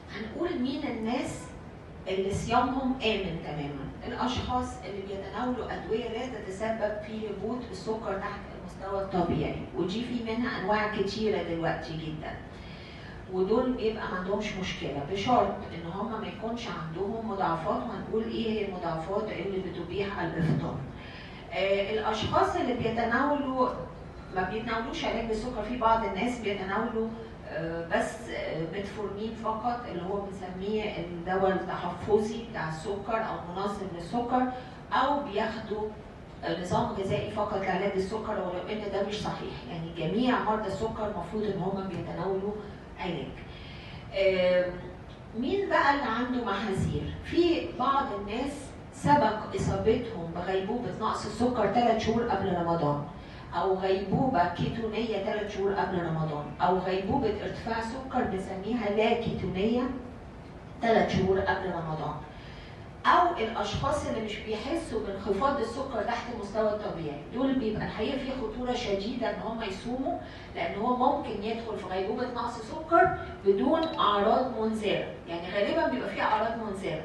هنقول مين الناس اللي صيامهم آمن تماما الأشخاص اللي بيتناولوا أدوية لا تتسبب في هبوط السكر تحت المستوى الطبيعي ودي في منها أنواع كتيرة دلوقتي جدا ودول بيبقى ما عندهمش مشكلة بشرط إن هم ما يكونش عندهم مضاعفات وهنقول إيه هي المضاعفات اللي بتبيح الإفطار. آه الأشخاص اللي بيتناولوا ما بيتناولوش علاج بالسكر في بعض الناس بيتناولوا آه، بس آه، ميتفورمين فقط اللي هو بنسميه الدواء التحفظي بتاع السكر او منظم للسكر او بياخدوا آه، نظام غذائي فقط لعلاج السكر ولو ان ده مش صحيح يعني جميع مرضى السكر المفروض ان هم بيتناولوا علاج آم، مين بقى اللي عنده محاذير في بعض الناس سبق اصابتهم بغيبوبه نقص السكر ثلاث شهور قبل رمضان او غيبوبه كيتونيه ثلاث شهور قبل رمضان او غيبوبه ارتفاع سكر بنسميها لا كيتونيه ثلاث شهور قبل رمضان او الاشخاص اللي مش بيحسوا بانخفاض السكر تحت المستوى الطبيعي دول بيبقى الحقيقه في خطوره شديده ان هم يصوموا لان هو ممكن يدخل في غيبوبه نقص سكر بدون اعراض منذره يعني غالبا بيبقى في اعراض منذره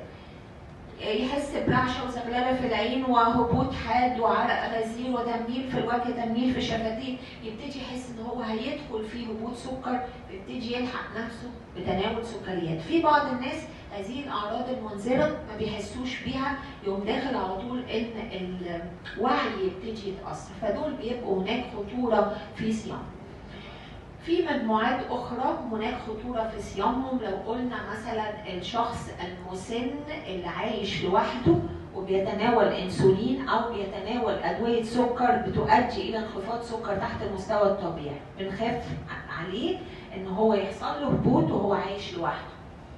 يحس برعشه وزغلله في العين وهبوط حاد وعرق غزير وتنميل في الوجه تنميل في الشفتين يبتدي يحس ان هو هيدخل في هبوط سكر يبتدي يلحق نفسه بتناول سكريات في بعض الناس هذه الاعراض المنذره ما بيحسوش بيها يقوم داخل على طول ان الوعي يبتدي يتاثر فدول بيبقوا هناك خطوره في صيام في مجموعات اخرى هناك خطوره في صيامهم لو قلنا مثلا الشخص المسن اللي عايش لوحده وبيتناول انسولين او بيتناول ادويه سكر بتؤدي الى انخفاض سكر تحت المستوى الطبيعي بنخاف عليه ان هو يحصل له هبوط وهو عايش لوحده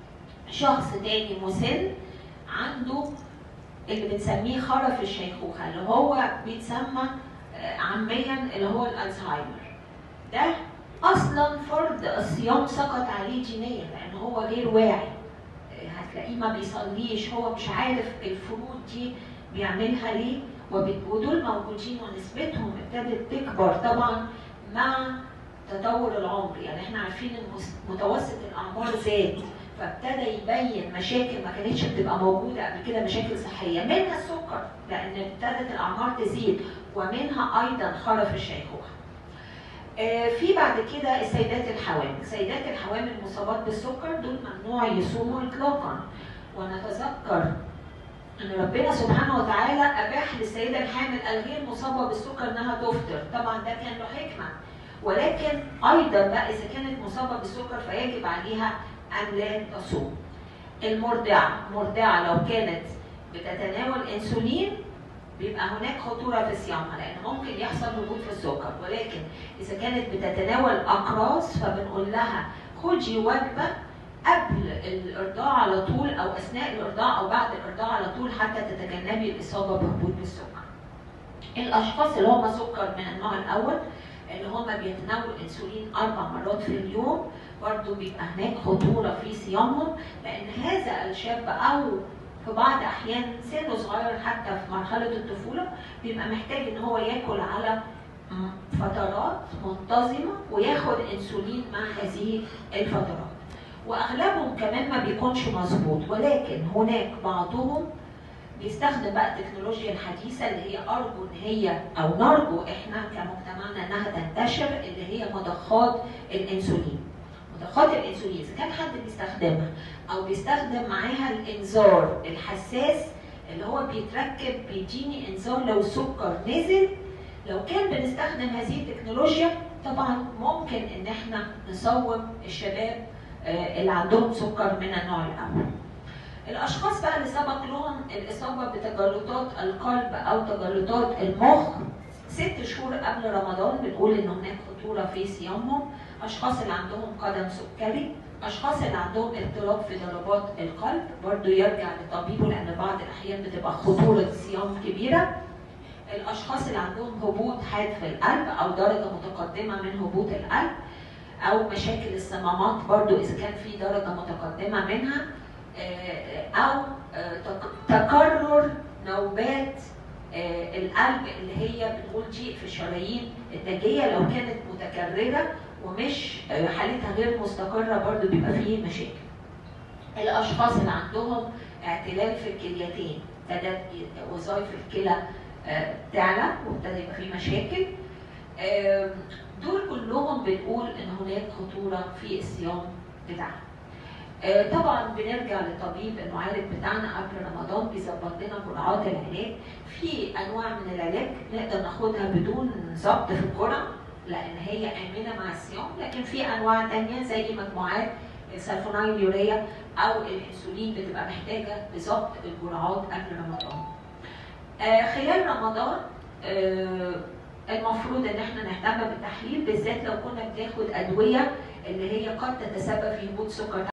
شخص تاني مسن عنده اللي بنسميه خرف الشيخوخه اللي هو بيتسمى آه، عاميا اللي هو الالزهايمر ده اصلا فرض الصيام سقط عليه دينيا لان هو غير واعي هتلاقيه ما بيصليش هو مش عارف الفروض دي بيعملها ليه وب- ودول موجودين ونسبتهم ابتدت تكبر طبعا مع تطور العمر يعني احنا عارفين ان مس- متوسط الاعمار زاد فابتدى يبين مشاكل ما كانتش بتبقى موجوده قبل كده مشاكل صحيه منها السكر لان ابتدت الاعمار تزيد ومنها ايضا خرف الشيخوخه آه، في بعد كده السيدات الحوامل، سيدات الحوامل المصابات بالسكر دول ممنوع يصوموا اطلاقا ونتذكر ان ربنا سبحانه وتعالى اباح للسيده الحامل الغير مصابه بالسكر انها تفطر، طبعا ده كان له حكمه ولكن ايضا بقى اذا كانت مصابه بالسكر فيجب عليها ان لا تصوم. المرضعه، مرضعه لو كانت بتتناول انسولين بيبقى هناك خطوره في صيامها لان ممكن يحصل هبوط في السكر ولكن اذا كانت بتتناول اقراص فبنقول لها خدي وجبه قبل الارضاع على طول او اثناء الارضاع او بعد الارضاع على طول حتى تتجنبي الاصابه بهبوط بالسكر. الاشخاص اللي هم سكر من النوع الاول اللي هم بيتناولوا انسولين اربع مرات في اليوم برضه بيبقى هناك خطوره في صيامهم لان هذا الشاب او في بعض احيان سنه صغير حتى في مرحله الطفوله بيبقى محتاج ان هو ياكل على م- فترات منتظمه وياخد انسولين مع هذه الفترات واغلبهم كمان ما بيكونش مظبوط ولكن هناك بعضهم بيستخدم بقى التكنولوجيا الحديثه اللي هي ارجو ان هي او نرجو احنا كمجتمعنا انها تنتشر اللي هي مضخات الانسولين مضخات الانسولين اذا كان حد بيستخدمها او بيستخدم معاها الانذار الحساس اللي هو بيتركب بيديني انذار لو السكر نزل لو كان بنستخدم هذه التكنولوجيا طبعا ممكن ان احنا نصوب الشباب آه، اللي عندهم سكر من النوع الاول الاشخاص بقى اللي سبق لهم الاصابه بتجلطات القلب او تجلطات المخ ست شهور قبل رمضان بنقول ان هناك خطوره في صيامهم اشخاص اللي عندهم قدم سكري اشخاص اللي عندهم اضطراب في ضربات القلب برضو يرجع لطبيبه لان بعض الاحيان بتبقى خطوره صيام كبيره الاشخاص اللي عندهم هبوط حاد في القلب او درجه متقدمه من هبوط القلب او مشاكل الصمامات برضو اذا كان في درجه متقدمه منها آه، او آه، تك- تكرر نوبات آه، القلب اللي هي بنقول ضيق في الشرايين التاجيه لو كانت متكرره ومش آه، حالتها غير مستقره برضو بيبقى فيه مشاكل. الاشخاص اللي عندهم اعتلال في الكليتين ابتدت وظائف الكلى آه، تعلى وابتدى يبقى في مشاكل آم، دول كلهم بنقول ان هناك خطوره في الصيام بتاعهم آه، طبعا بنرجع للطبيب المعالج بتاعنا قبل رمضان بيظبط لنا جرعات العلاج في انواع من العلاج نقدر ناخدها بدون ضبط في الجرعه لان هي امنه مع الصيام لكن في انواع تانية زي مجموعات السلفونايل يوريا او الانسولين بتبقى محتاجه لضبط الجرعات قبل رمضان. آه، خلال رمضان آه، المفروض ان احنا نهتم بالتحليل بالذات لو كنا بناخد ادويه اللي هي قد تتسبب في هبوط سكر